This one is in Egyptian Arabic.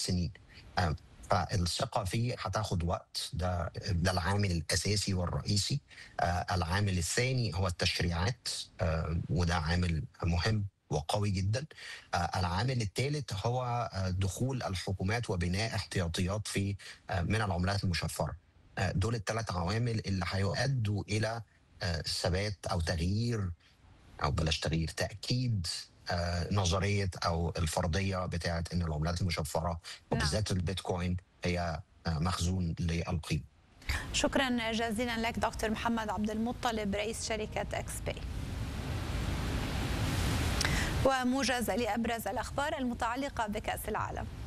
سنين فالثقه فيه هتاخد وقت ده ده العامل الاساسي والرئيسي العامل الثاني هو التشريعات وده عامل مهم وقوي جدا العامل الثالث هو دخول الحكومات وبناء احتياطيات في من العملات المشفره دول الثلاث عوامل اللي هيؤدوا الى ثبات او تغيير او بلاش تغيير تاكيد نظريه او الفرضيه بتاعه ان العملات المشفره وبالذات البيتكوين هي مخزون للقيمه. شكرا جزيلا لك دكتور محمد عبد المطلب رئيس شركه اكس باي. وموجز لابرز الاخبار المتعلقه بكاس العالم.